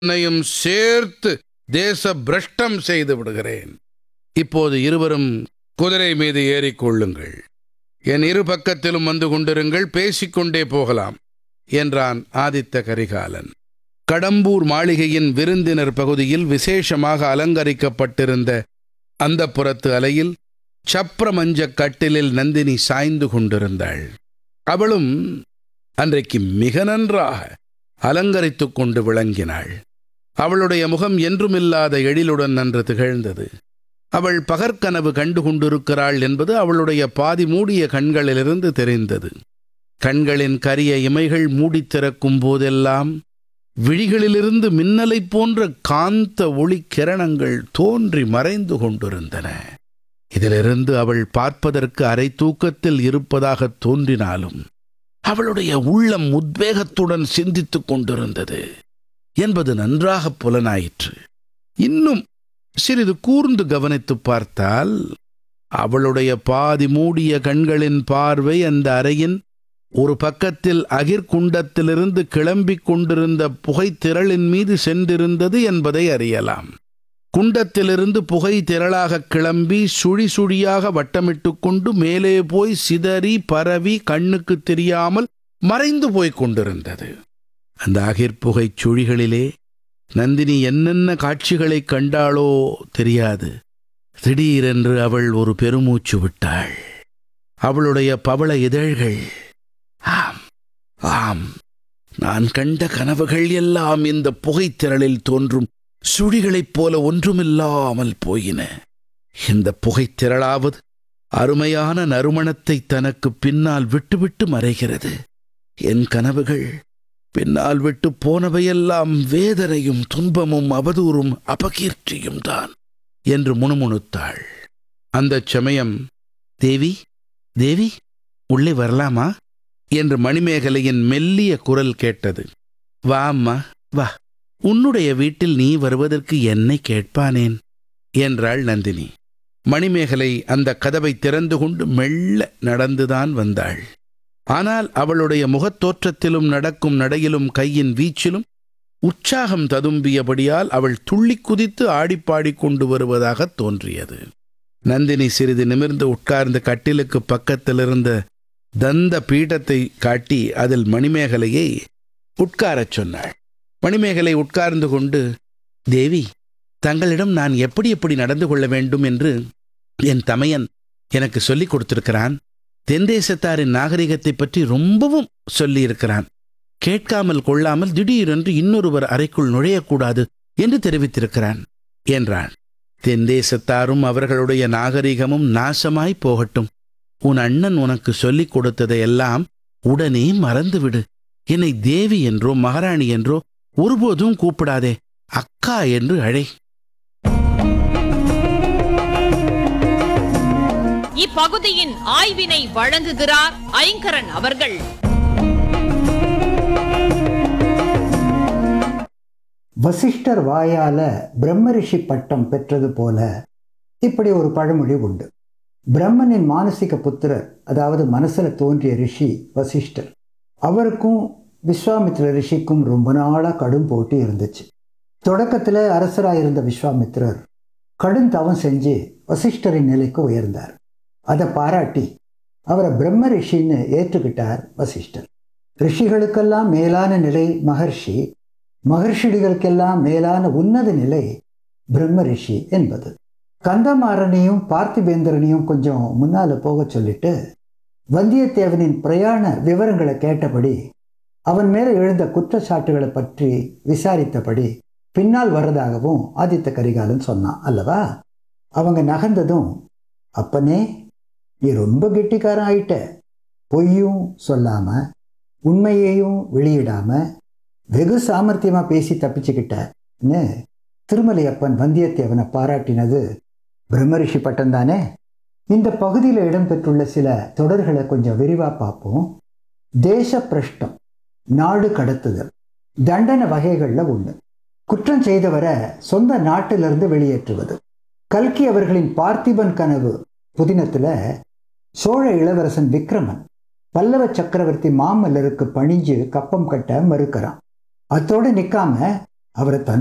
உன்னையும் சேர்த்து தேச பிரஷ்டம் செய்து விடுகிறேன் இப்போது இருவரும் குதிரை மீது ஏறிக்கொள்ளுங்கள் என் இரு பக்கத்திலும் வந்து கொண்டிருங்கள் பேசிக்கொண்டே போகலாம் என்றான் ஆதித்த கரிகாலன் கடம்பூர் மாளிகையின் விருந்தினர் பகுதியில் விசேஷமாக அலங்கரிக்கப்பட்டிருந்த அந்த புறத்து அலையில் சப்ரமஞ்சக் கட்டிலில் நந்தினி சாய்ந்து கொண்டிருந்தாள் அவளும் அன்றைக்கு மிக நன்றாக அலங்கரித்துக் கொண்டு விளங்கினாள் அவளுடைய முகம் என்றுமில்லாத எழிலுடன் நன்று திகழ்ந்தது அவள் பகற்கனவு கண்டு கொண்டிருக்கிறாள் என்பது அவளுடைய பாதி மூடிய கண்களிலிருந்து தெரிந்தது கண்களின் கரிய இமைகள் மூடித் திறக்கும் போதெல்லாம் விழிகளிலிருந்து மின்னலைப் போன்ற காந்த ஒளி கிரணங்கள் தோன்றி மறைந்து கொண்டிருந்தன இதிலிருந்து அவள் பார்ப்பதற்கு அரை தூக்கத்தில் இருப்பதாக தோன்றினாலும் அவளுடைய உள்ளம் உத்வேகத்துடன் சிந்தித்துக் கொண்டிருந்தது என்பது நன்றாக புலனாயிற்று இன்னும் சிறிது கூர்ந்து கவனித்துப் பார்த்தால் அவளுடைய பாதி மூடிய கண்களின் பார்வை அந்த அறையின் ஒரு பக்கத்தில் அகிர்குண்டத்திலிருந்து கிளம்பிக் கொண்டிருந்த புகைத்திரளின் மீது சென்றிருந்தது என்பதை அறியலாம் குண்டத்திலிருந்து புகை திரளாக கிளம்பி சுழி சுழியாக வட்டமிட்டு கொண்டு மேலே போய் சிதறி பரவி கண்ணுக்கு தெரியாமல் மறைந்து போய்க் கொண்டிருந்தது அந்த அகிர்புகைச் சுழிகளிலே நந்தினி என்னென்ன காட்சிகளைக் கண்டாளோ தெரியாது திடீரென்று அவள் ஒரு பெருமூச்சு விட்டாள் அவளுடைய பவள இதழ்கள் ஆம் ஆம் நான் கண்ட கனவுகள் எல்லாம் இந்த புகைத்திரளில் தோன்றும் சுழிகளைப் போல ஒன்றுமில்லாமல் போயின இந்த புகைத்திரளாவது அருமையான நறுமணத்தை தனக்கு பின்னால் விட்டுவிட்டு மறைகிறது என் கனவுகள் பின்னால் விட்டு போனவையெல்லாம் வேதனையும் துன்பமும் அவதூறும் அபகீர்த்தியும் தான் என்று முணுமுணுத்தாள் அந்தச் சமயம் தேவி தேவி உள்ளே வரலாமா என்று மணிமேகலையின் மெல்லிய குரல் கேட்டது வா அம்மா வா உன்னுடைய வீட்டில் நீ வருவதற்கு என்னை கேட்பானேன் என்றாள் நந்தினி மணிமேகலை அந்த கதவை திறந்து கொண்டு மெல்ல நடந்துதான் வந்தாள் ஆனால் அவளுடைய முகத்தோற்றத்திலும் நடக்கும் நடையிலும் கையின் வீச்சிலும் உற்சாகம் ததும்பியபடியால் அவள் துள்ளி குதித்து ஆடிப்பாடிக் கொண்டு வருவதாக தோன்றியது நந்தினி சிறிது நிமிர்ந்து உட்கார்ந்து கட்டிலுக்கு பக்கத்திலிருந்த தந்த பீடத்தை காட்டி அதில் மணிமேகலையை உட்காரச் சொன்னாள் மணிமேகலை உட்கார்ந்து கொண்டு தேவி தங்களிடம் நான் எப்படி எப்படி நடந்து கொள்ள வேண்டும் என்று என் தமையன் எனக்கு சொல்லிக் கொடுத்திருக்கிறான் தென்தேசத்தாரின் நாகரிகத்தை பற்றி ரொம்பவும் சொல்லியிருக்கிறான் கேட்காமல் கொள்ளாமல் திடீரென்று இன்னொருவர் அறைக்குள் நுழையக்கூடாது என்று தெரிவித்திருக்கிறான் என்றான் தென்தேசத்தாரும் அவர்களுடைய நாகரிகமும் நாசமாய் போகட்டும் உன் அண்ணன் உனக்கு சொல்லிக் கொடுத்ததையெல்லாம் உடனே மறந்துவிடு என்னை தேவி என்றோ மகாராணி என்றோ ஒருபோதும் கூப்பிடாதே அக்கா என்று அழை இப்பகுதியின் ஆய்வினை வழங்குகிறார் ஐங்கரன் அவர்கள் வசிஷ்டர் வாயால பிரம்மரிஷி பட்டம் பெற்றது போல இப்படி ஒரு பழமொழி உண்டு பிரம்மனின் மானசிக புத்திரர் அதாவது மனசுல தோன்றிய ரிஷி வசிஷ்டர் அவருக்கும் விஸ்வாமித்ர ரிஷிக்கும் ரொம்ப நாளா கடும் போட்டி இருந்துச்சு தொடக்கத்துல அரசராக இருந்த விஸ்வாமித்ரர் கடும் தவம் செஞ்சு வசிஷ்டரின் நிலைக்கு உயர்ந்தார் அதை பாராட்டி அவரை பிரம்ம ரிஷின்னு ஏற்றுக்கிட்டார் வசிஷ்டர் ரிஷிகளுக்கெல்லாம் மேலான நிலை மகர்ஷி மகர்ஷிகளுக்கெல்லாம் மேலான உன்னத நிலை பிரம்ம ரிஷி என்பது கந்தமாறனையும் பார்த்திபேந்திரனையும் கொஞ்சம் முன்னால போக சொல்லிட்டு வந்தியத்தேவனின் பிரயாண விவரங்களை கேட்டபடி அவன் மேல எழுந்த குற்றச்சாட்டுகளை பற்றி விசாரித்தபடி பின்னால் வர்றதாகவும் ஆதித்த கரிகாலன் சொன்னான் அல்லவா அவங்க நகர்ந்ததும் அப்பனே நீ ரொம்ப கெட்டிக்காரன் ஆயிட்ட பொய்யும் சொல்லாம உண்மையையும் வெளியிடாம வெகு சாமர்த்தியமா பேசி தப்பிச்சுக்கிட்டன்னு திருமலையப்பன் வந்தியத்தேவனை பாராட்டினது பிரம்மரிஷி பட்டம் தானே இந்த பகுதியில் இடம்பெற்றுள்ள சில தொடர்களை கொஞ்சம் விரிவா பார்ப்போம் தேச பிரஷ்டம் நாடு கடத்துதல் தண்டனை வகைகள்ல ஒண்ணு குற்றம் செய்தவரை சொந்த நாட்டிலிருந்து வெளியேற்றுவது கல்கி அவர்களின் பார்த்திபன் கனவு புதினத்துல சோழ இளவரசன் விக்ரமன் பல்லவ சக்கரவர்த்தி மாமல்லருக்கு பணிஞ்சு கப்பம் கட்ட மறுக்கிறான் அத்தோடு நிற்காம அவரை தன்